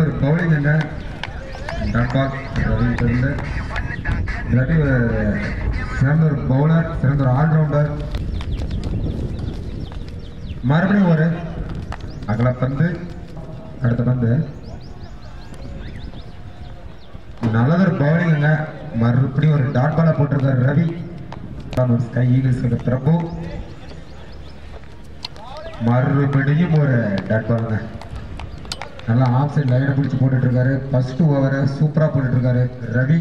ஒரு பவுலிங் என்ன dot ball ரவிட்டு இருந்து இல்லாட்டி ஒரு சிறந்த ஒரு பவுலர் சிறந்த ஒரு ஆல்ரவுண்டர் மறுபடியும் ஒரு அகலப்பந்து அடுத்த பந்து நல்லதொரு பவுலிங்க மறுபடியும் ஒரு டாட் பாலை போட்டிருக்காரு ரவி ஒரு ஸ்கை ஈகிள்ஸ் பிரபு மறுபடியும் ஒரு டாட் பாலுங்க நல்லா ஆஃப் சைட் லைனை பிடிச்சி போட்டுட்டு இருக்காரு ஃபர்ஸ்ட் ஓவரை சூப்பரா போட்டுட்டு இருக்காரு ரவி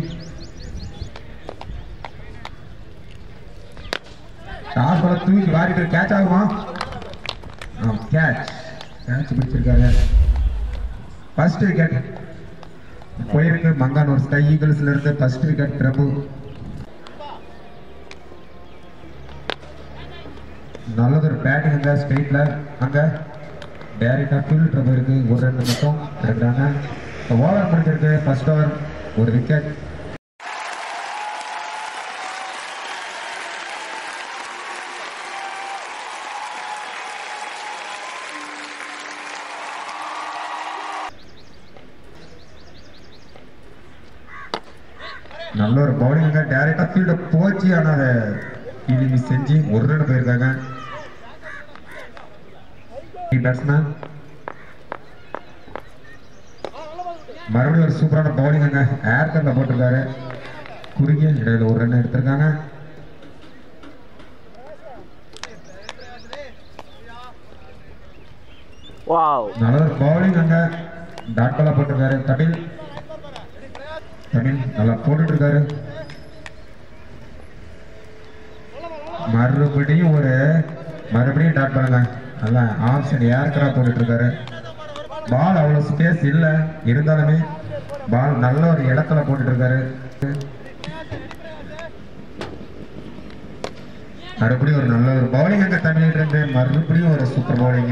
டாஸ் பால தூக்கி வாரிட்டு கேட்ச் ஆகுமா ஆ கேட்ச் கேட்ச் பிடிச்சிருக்காரு ஃபர்ஸ்ட் விக்கெட் போயிருக்கு மங்கானூர் ஸ்கை ஈகிள்ஸ்ல இருந்து ஃபர்ஸ்ட் விக்கெட் பிரபு நல்லதொரு பேட்டிங் அங்க ஸ்ட்ரெயிட்ல அங்க டேரக்டா ஃபீல்டர் போயிருக்கு ஒரு ரெண்டு மட்டும் எடுக்கிறாங்க ஓவர் முடிஞ்சிருக்கு ஃபர்ஸ்ட் ஓவர் ஒரு விக்கெட் நல்ல ஒரு பவுலிங் டேரக்டா ஃபீல்ட போச்சு ஆனா அதை ஃபீல்டிங் செஞ்சு ஒரு ரன் போயிருக்காங்க பேட்ஸ்மேன் மறுபடியும் ஒரு சூப்பரான பவுலிங் அங்க ஏர் கட்ல போட்டிருக்காரு குறுகிய இடையில ஒரு ரன் எடுத்திருக்காங்க வாவ் நல்ல ஒரு பவுலிங் அங்க டாட் பாலா போட்டிருக்காரு தமிழ் தமிழ் நல்லா போட்டுட்டு இருக்காரு மறுபடியும் ஒரு மறுபடியும் டாட் பண்ணுங்க நல்லா ஆப்ஷன் ஏர்கரா போட்டுட்டு இருக்காரு பால் அவ்வளவு ஸ்பேஸ் இல்ல இருந்தாலுமே பால் நல்ல ஒரு இடத்துல போட்டுட்டு இருக்காரு மறுபடியும் ஒரு நல்ல ஒரு பவுலிங் அங்க தமிழில் இருந்து மறுபடியும் ஒரு சூப்பர் பவுலிங்க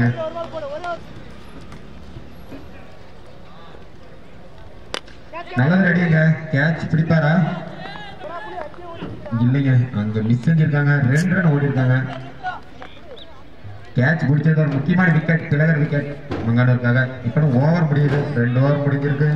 நல்லது ரெடிங்க கேட்ச் பிடிப்பாரா இல்லைங்க அங்க மிஸ் செஞ்சிருக்காங்க ரெண்டு ரன் ஓடி இருக்காங்க கேட்ச் பிடிச்சது ஒரு முக்கியமான விக்கெட் திலகர் விக்கெட் மங்கானூருக்காக இப்போ ஓவர் முடியுது ரெண்டு ஓவர் முடிஞ்சிருக்கு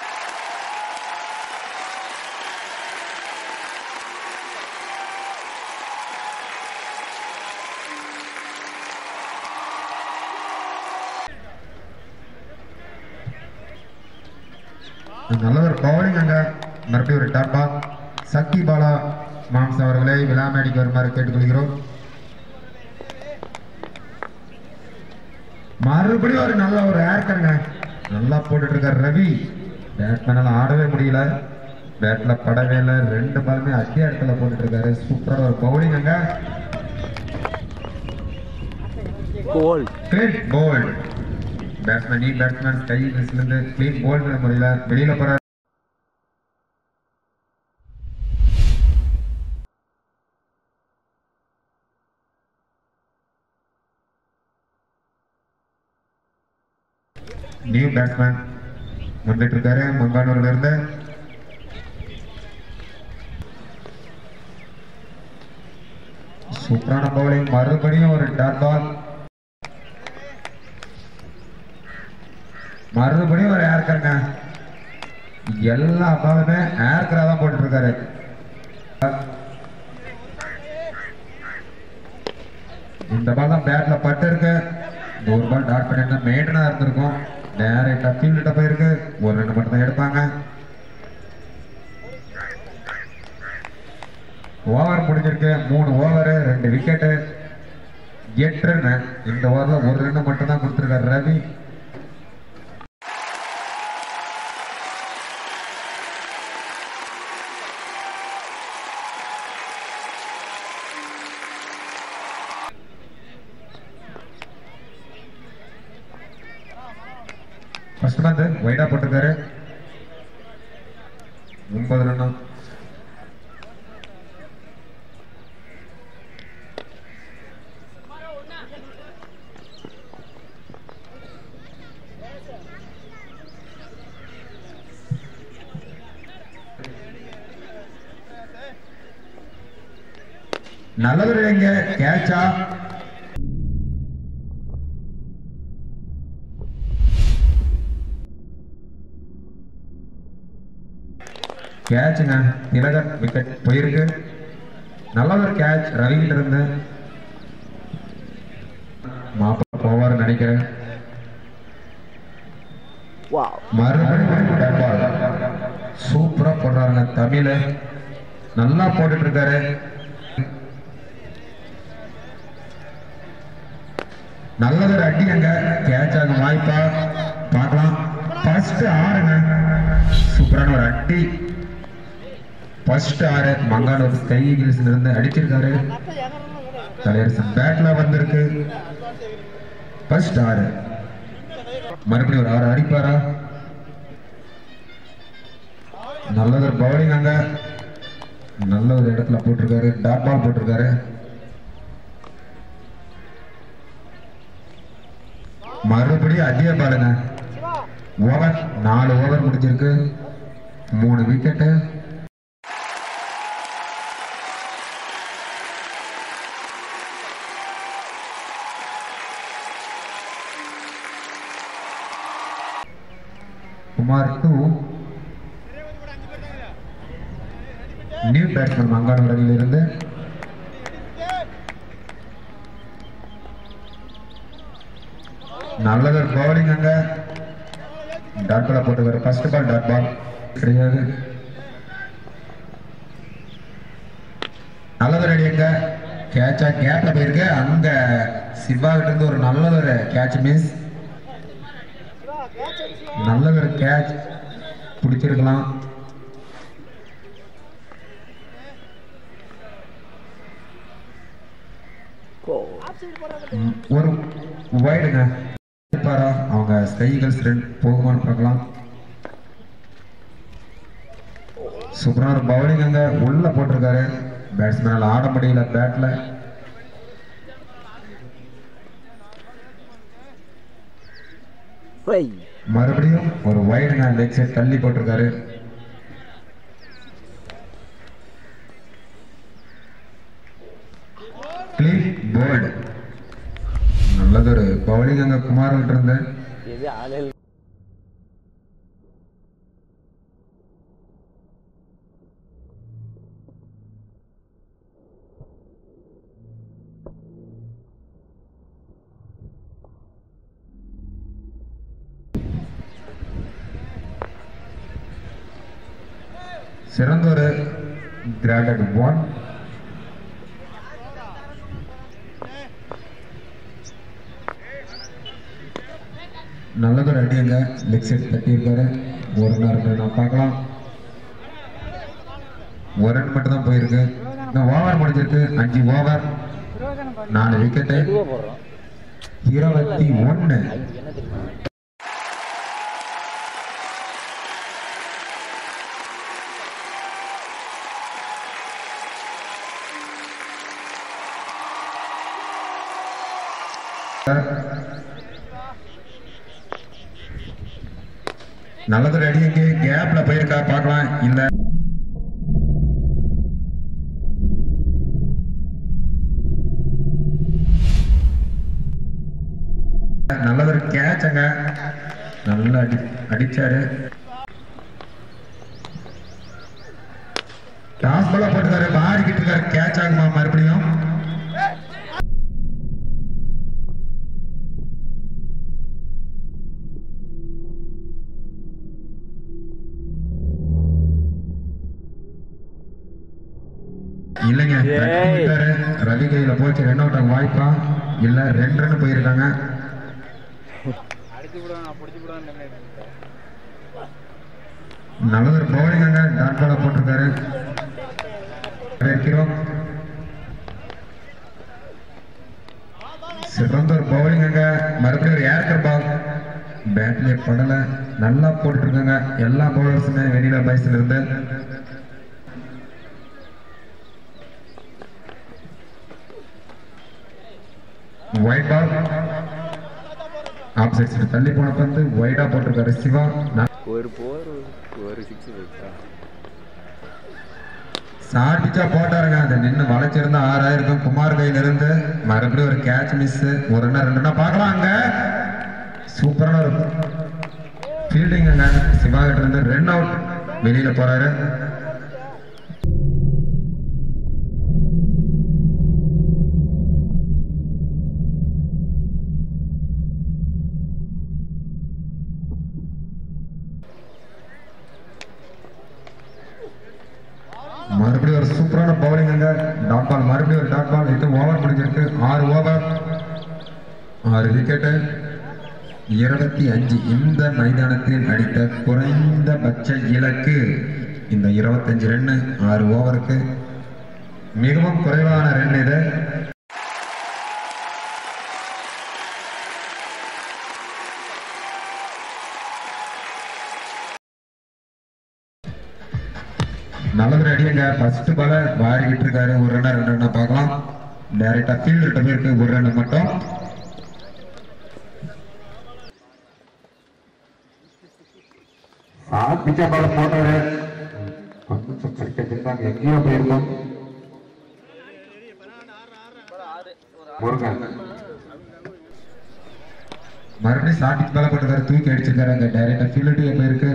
நல்ல ஒரு பவுலிங் அங்க மறுபடியும் ஒரு டாட் பால் சக்தி பாலா மாம்ஸ் அவர்களை விழாமேடிக்கு வருமாறு கேட்டுக்கொள்கிறோம் மறுபடியும் ஒரு நல்ல ஒரு ஏர்கருங்க நல்லா போட்டுட்டு இருக்காரு ரவி பேட்மேனால ஆடவே முடியல பேட்ல படவே இல்லை ரெண்டு பாலுமே அதே இடத்துல போட்டுட்டு இருக்காரு சூப்பரான ஒரு பவுலிங் அங்க கோல் கிளீன் போல்ட் பேட்ஸ்மேன் நீ பேட்ஸ்மேன் கை இருந்து கிளீன் போல்ட் முறையில வெளியில போற நியூ பேட்ஸ்மேன் வந்துட்டு இருக்காரு மங்கானூர்ல இருந்து சூப்பரான பவுலிங் மறுபடியும் ஒரு டாட் பால் மறுபடியும் ஒரு ஏர்கருங்க எல்லா பாலுமே ஏர்கரா தான் போட்டுட்டு இருக்காரு இந்த பால் தான் பேட்ல பட்டு இருக்கு இந்த ஒரு பால் டாட் பண்ணிருந்தா மெயின்டனா இருந்திருக்கும் டேரக்டா ஃபீல்ட போயிருக்கு ஒரு ரெண்டு மட்டும் தான் எடுப்பாங்க ஓவர் முடிஞ்சிருக்கு மூணு ஓவர் ரெண்டு விக்கெட்டு எட்டு ரன் இந்த ஓவர்ல ஒரு ரன் மட்டும் தான் கொடுத்திருக்காரு ரவி ஃபர்ஸ்ட் பந்து வைடா போட்டிருக்காரு ஒன்பது ரன்னா நல்லது எங்க கேட்சா கேட்சுங்க திலகன் விக்கெட் போயிருக்கு நல்ல ஒரு கேட்ச் ரவிகிட்ட இருந்து மாப்பிள்ள போவார் நினைக்கிறேன் Wow. மறுபடியும் சூப்பரா போடுறாருங்க தமிழ நல்லா போட்டுட்டு இருக்காரு நல்லது ஒரு அடி அங்க கேட்ச் ஆகும் வாய்ப்பா பார்க்கலாம் ஃபர்ஸ்ட் ஆறுங்க சூப்பரான ஒரு அடி ஃபர்ஸ்ட் ஆறு மங்கானூர் ஸ்கை ஈகிள்ஸ்ல இருந்து அடிச்சிருக்காரு தலையரசன் பேட்ல வந்திருக்கு ஃபர்ஸ்ட் ஆறு மறுபடியும் ஒரு ஆறு அடிப்பாரா நல்ல ஒரு பவுலிங் அங்க நல்ல ஒரு இடத்துல போட்டிருக்காரு டாட் பால் போட்டிருக்காரு மறுபடியும் அதே பாலுங்க ஓவர் நாலு ஓவர் முடிஞ்சிருக்கு மூணு wicket Kumar to new batsman Manganur அணியிலிருந்து நல்லது பவுலிங் அங்க டாட் பால் போட்டுக்காரு ஃபர்ஸ்ட் பால் டாட் பால் கிடையாது நல்லது ரெடி அங்க கேட்சா கேப்ல போயிருக்கு அங்க சிவா கிட்ட இருந்து ஒரு நல்ல ஒரு கேட்ச் மிஸ் நல்ல ஒரு கேட்ச் பிடிச்சிருக்கலாம் Goal. ம், ஒரு வைடுங்க பாரா அவங்க ஸ்கைகள்ஸ் ரெண்டு போகுமான்னு பார்க்கலாம் சூப்பரான ஒரு பவுலிங் அங்க உள்ள போட்டிருக்காரு பேட்ஸ்மேனால ஆட முடியல பேட்ல Five. மறுபடியும் ஒரு வைடுங்க லெக் சைட் தள்ளி போட்டிருக்காரு கிளீன் போல்டு நல்லதொரு பவுலிங் அங்க குமார்கிட்ட இருந்து இது ஆளில் சிறந்த ஒரு கிராண்டட் ஒன் நல்லதொரு அடியங்க லெக் சைட் தட்டியிருக்காரு ஒரு நேரம் நான் பார்க்கலாம் ஒரு ரன் மட்டும் தான் போயிருக்கு இன்னும் ஓவர் முடிஞ்சிருக்கு அஞ்சு ஓவர் நாலு விக்கெட்டு மெதுவா போடுறோம் இருபத்தி ஒன்னு அது என்ன தெரியுமா நல்லது ரெடி இங்கே கேப்ல போயிருக்கா பார்க்கலாம் இல்ல நல்லது ஒரு கேட்சங்க நல்லா அடி அடிச்சாரு டாஸ் பாலா போட்டுக்காரு மாறிக்கிட்டு இருக்காரு கேட்ச் ஆகுமா மறுபடியும் இல்லைங்க ஏய். தட்டி விட்டாரு. ரவி கையில போச்சு ரன் அவுட் ஆக வாய்ப்பா இல்ல ரெண்டு ரன் போயிருக்காங்க நல்லது ஒரு பவுலிங் அங்க டாட் பால போட்டிருக்காரு இருக்கிறோம் சிறந்த ஒரு பவுலிங் அங்க மறுபடியும் ஒரு ஏர்கர் பால் பேட்லயே படல நல்லா போட்டுட்டு இருக்காங்க எல்லா பவுலர்ஸுமே வெளியில பைஸ்ல இருந்து ஒயிட் பால் ஆப் சைட் தள்ளி போன பந்து ஒயிடா போட்டிருக்காரு சிவா ந- ஒரு போர் ஒரு சிக்ஸ் வைக்கா சாட்டிச்சா போட்டாருங்க அதை நின்று வளைச்சிருந்தா ஆறாயிருக்கும் குமார் கையில இருந்து மறுபடியும் ஒரு கேட்ச் மிஸ் ஒரு ரன் ரெண்டுனா பார்க்கலாம் அங்க சூப்பரான ஒரு ஃபீல்டிங் அங்க சிவா கிட்ட இருந்து ரன் அவுட் வெளியில போறாரு விக்கெட்டு இருபத்தி அஞ்சு இந்த மைதானத்தில் அடித்த குறைந்தபட்ச இலக்கு இந்த இருபத்தஞ்சு ரன்னு ஆறு ஓவருக்கு மிகவும் குறைவான ரன் இது நல்லது அடியங்க ஃபர்ஸ்ட் பால வாரி விட்டுருக்காரு ஒரு ரன்னா ரெண்டு ரன்னா பார்க்கலாம் டைரக்டா ஃபீல்டர் போயிருக்கு ஒரு ரன் மட்டும் பிச்சா பால போட்டாரு கொஞ்சம் கிடைக்கிறாங்க எங்கேயோ போயிருக்கோம் முருகன் மறுபடியும் ஸ்டார்டிங் பால போட்டிருக்காரு தூக்கி அடிச்சிருக்காரு அங்க டைரக்டா ஃபீல்டு போயிருக்கு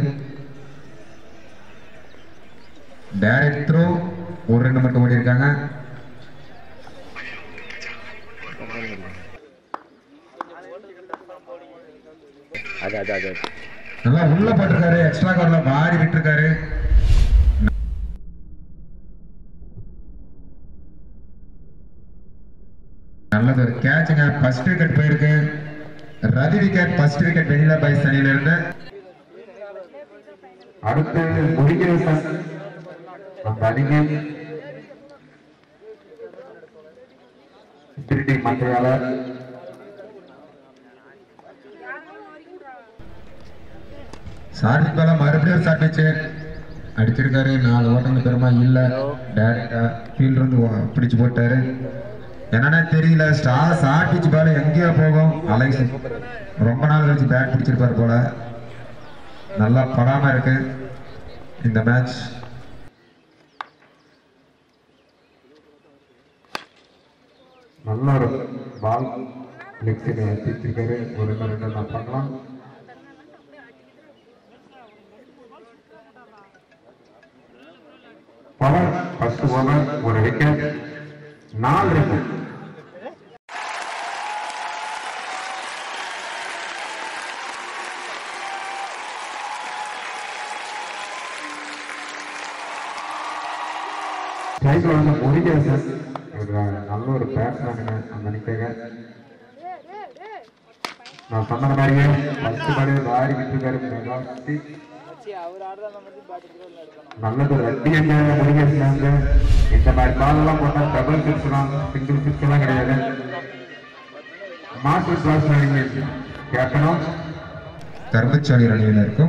டைரக்ட் த்ரோ ஒரு ரன் மட்டும் ஓடி இருக்காங்க அது அது அது நல்லா உள்ள போட்டிருக்காரு எக்ஸ்ட்ரா கவர்ல மாறி விட்டுருக்காரு நல்லது ஒரு கேட்சுங்க ஃபர்ஸ்ட் விக்கெட் போயிருக்கு Ravi wicket first wicket Vennila boys அணியில இருந்து அடுத்து முருகேசன் அந்த அணிக்கு திருட்டி மந்திரியாளர் சார்ஜ் பால மறுபடியும் ஒரு ஷாட் வச்சு அடிச்சிருக்காரு நாலு ஓட்டங்கள் பெருமா இல்ல டேரக்டா ஃபீல்ட் இருந்து ஓ- பிடிச்சு போட்டாரு என்னன்னா தெரியல ஸ்டார் ஷார்ட் பிச் பால எங்கேயோ போகும் அலைஸ் ரொம்ப நாள் கழிச்சு பேட் பிடிச்சிருப்பாரு போல நல்லா படாம இருக்கு இந்த மேட்ச் நல்ல ஒரு பால் லெக் சைடு வச்சிருக்காரு ஒரு ரெண்டு ரெண்டு நான் பண்ணலாம் பவர் ஃபர்ஸ்ட் ஓவர் ஒரு விக்கெட் நாலு ரன் ஸ்ட்ரைக்ல வந்து முருகேசன் ஒரு நல்ல ஒரு பேட்ஸ்மேனுங்க அந்த அணிக்காக நான் சொன்ன மாதிரியே ஃபர்ஸ்ட் பாலே வாரி விட்டுருக்காரு மெகாஸ்டி நல்லது ரெட்டி எங்க முருகேசன் இந்த மாதிரி பால் எல்லாம் போட்டா டபுள் சிக்ஸ் தான் சிங்கிள் சிக்ஸ் எல்லாம் கிடையாது மாஸ்டர் கிளாஸ் கேப்டனும் கர்மச்சாரி அணியில் இருக்கும்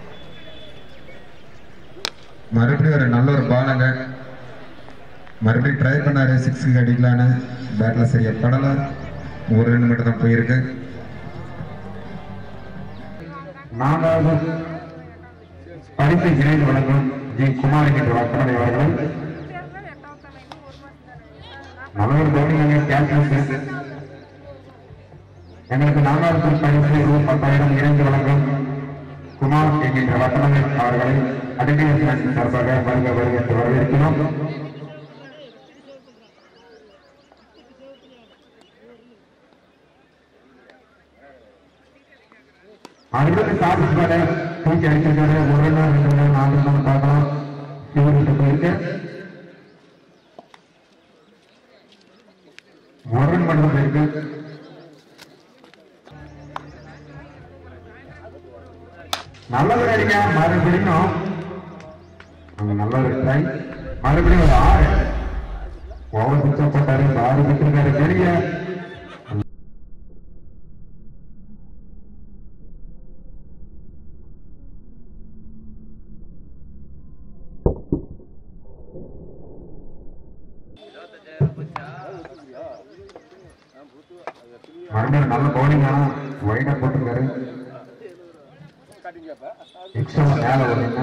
மறுபடியும் ஒரு நல்ல ஒரு பாலங்க மறுபடியும் ட்ரை பண்ணாரு சிக்ஸுக்கு அடிக்கலான்னு பேட்ல சரியா படல ஒரு ரன் மட்டும் தான் போயிருக்கு நான்காவது பரிசு இணைந்து வழங்கும் ஜி குமார் என்ற வர்த்தமனை அவர்கள் நல்ல ஒரு பவுலிங் கேப்டன்ஸ் எங்களுக்கு நான்காவது பரிசு ரூ பத்தாயிரம் இணைந்து வழங்கும் குமார் என்கின்ற வர்த்தமனை அவர்களை அடிமையத்தின் சார்பாக வருக வருக என்று வரவேற்கிறோம் அடுத்தது சாப்பிட்டு பாரு தூக்கி அடிச்சிருக்காரு ஒரு நாள் ரெண்டு நாள் நாலு நாள் பார்க்கலாம் இவர்கிட்ட போயிருக்கு ஒரு ரன் மட்டும் போயிருக்கு நல்லது அடிங்க மறுபடியும் அங்க நல்ல ஒரு ட்ரை மறுபடியும் ஒரு ஆறு ஓவர் பிச்சை போட்டாரு ஆறு விட்டுருக்காரு பெரிய மறுபடியும் நல்ல பவுலிங் ஆனா வைடா போட்டிருக்காரு எக்ஸ்ட்ரா மேல வருங்க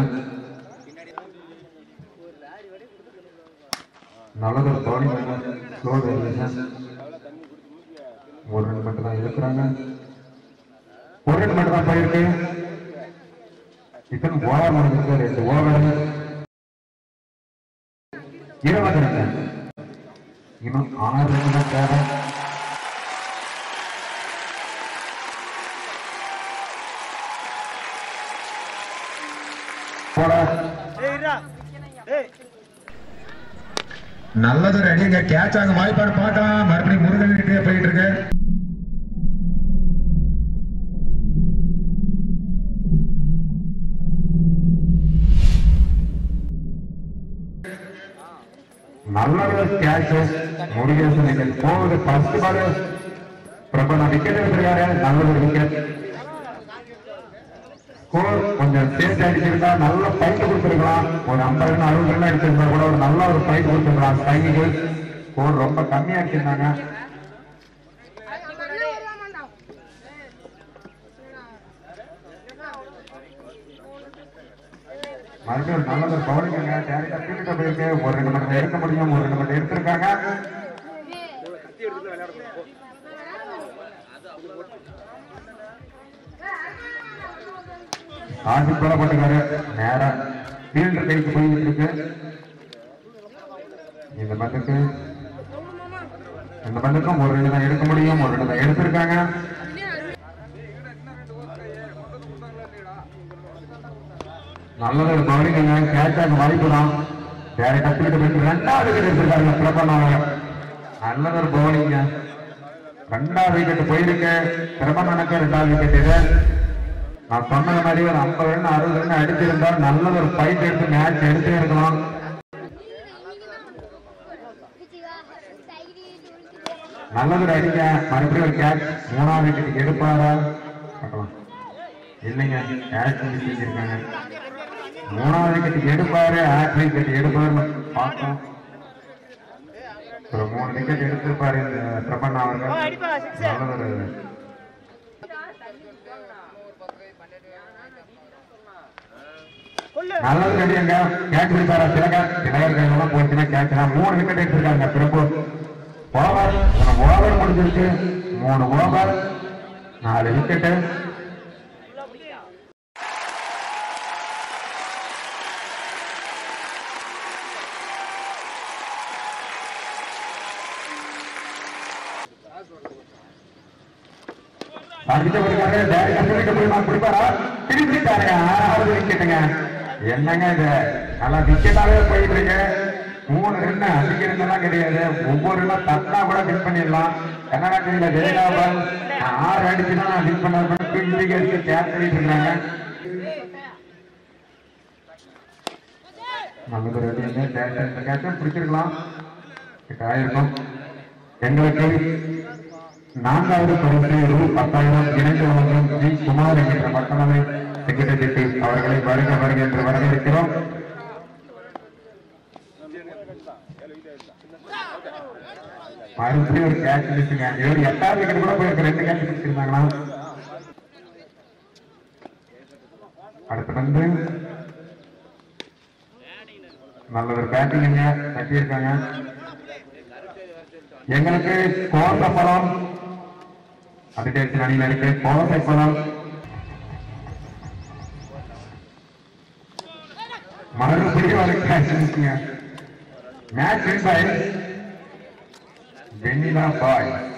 நல்லது ஒரு பவுலிங் ஸ்லோ வேரியேஷன் ஒரு ரன் மட்டும் தான் இருக்கிறாங்க ஒரு ரன் மட்டும் தான் போயிருக்கு இத்தனை ஓவர் முடிஞ்சிருக்கு ரெண்டு ஓவர் இருபது ரன் இன்னும் ஆறு ரன் தான் தேவை நல்லது ரெடிங்க கேட்ச் ஆக வாய்ப்பாடு பார்க்கலாம் மறுபடியும் முருகன் கிட்டே போயிட்டு இருக்கு நல்ல ஒரு கேட்ச் முருகேசன் நீங்கள் போகுது ஃபர்ஸ்ட் பால் பிரபல விக்கெட் எடுத்திருக்காரு நல்ல ஒரு விக்கெட் ஸ்கோர் கொஞ்சம் சேர்த்து அடிச்சிருந்தா நல்ல ஃபைட் கொடுத்துருக்கலாம் ஒரு ஐம்பது ரன் அறுபது ரன் அடிச்சிருந்தா கூட ஒரு நல்ல ஒரு ஃபைட் கொடுத்துருக்கலாம் ஸ்கைக்கு ஸ்கோர் ரொம்ப கம்மியா அடிச்சிருந்தாங்க மறுபடியும் ஒரு நல்ல ஒரு பவுலிங்க டேரக்டா ஃபீல்டுக்கு போயிருக்கு ஒரு ரெண்டு மணி எடுக்க முடியும் ஒரு ரெண்டு மணி எடுத்திருக்காங்க ஆசி போடப்பட்டிருக்காரு நேரா ஃபீல்டு கைக்கு போயிட்டு இருக்கு இந்த பந்துக்கு இந்த பந்துக்கும் ஒரு ரெண்டு தான் எடுக்க முடியும் ஒரு ரெண்டு தான் எடுத்திருக்காங்க நல்லது ஒரு பவுலிங்க கேட்சாக வாய்ப்பு தான் வேற கத்துக்கிட்டு போயிட்டு ரெண்டாவது விக்கெட் எடுத்திருக்காங்க பிரபன்னாவை நல்லது ஒரு பவுலிங்க ரெண்டாவது விக்கெட் போயிருக்கு பிரபண்ணனுக்கு ரெண்டாவது விக்கெட் இது நான் சொன்னது மாதிரி ஒரு ஐம்பது ரன் அறுபது ரன் அடிச்சிருந்தா நல்ல ஒரு ஃபைட் எடுத்து மேட்ச் எடுத்து இருக்கலாம் நல்லது அடிக்க மறுபடியும் ஒரு கேட்ச் மூணாவது விக்கெட் எடுப்பாரா பார்க்கலாம் இல்லைங்க கேட்ச் இருக்காங்க மூணாவது விக்கெட் எடுப்பாரு ஆட் விக்கெட் எடுப்பாரு பார்த்தோம் ஒரு மூணு விக்கெட் எடுத்திருப்பாரு இந்த பிரபண்ணா அவர்கள் நல்லது ஒரு நல்லது கடியங்க கேட்ச் பிடிப்பாரா திலகர் திலகர் கையில போச்சுன்னா கேட்ச் தான் மூணு விக்கெட் எடுத்திருக்காங்க திருப்பூர் ஓவர் ஓவர் முடிஞ்சிருக்கு மூணு ஓவர் நாலு விக்கெட்டு அடிச்ச பிடிக்காரு டேரக்டா சொல்லிட்டு போய் நான் பிடிப்பாரா பிடிச்சிட்டாருங்க ஆறாவது விக்கெட்டுங்க என்னங்க இது நல்லா விக்கெட்டாவே போயிட்டு இருக்கு மூணு ரன் அடிக்கிறதுலாம் கிடையாது ஒவ்வொரு ரன்னும் தட்டா கூட வின் பண்ணிடலாம் கன்னடா டீம்ல ஜெயலாபன் ஆறு அடிச்சுதான் நான் வின் பண்ண பிடிச்சி அடிச்சு கேப் பண்ணிட்டு இருக்காங்க நல்லது ஒரு அடிங்க டேரக்டர் கேட்சும் பிடிச்சிருக்கலாம் ஆயிருக்கும் எங்களுக்கு நான்காவது பரிசு ரூ பத்தாயிரம் இணைந்து வழங்கும் ஜி குமார் என்கின்ற மக்களவை செக்ரட்டரி அவர்களை வருக வருக என்று வரவேற்கிறோம் மறுபடியும் ஒரு கேட்ச் மிஸ்ஸுங்க இவர் எட்டாவது விக்கெட் கூட போயிருக்கு ரெண்டு கேட்ச் மிஸ்ஸிருந்தாங்களா அடுத்து வந்து நல்ல ஒரு பேட்டிங் கட்டியிருக்காங்க எங்களுக்கு கோச பழம் அதிகேஷன் அணியில் இருக்கு கோசை பழம் மறுபடியும் ஒரு கேட்ச் மிஸ்ஸுங்க match win by Vennila bye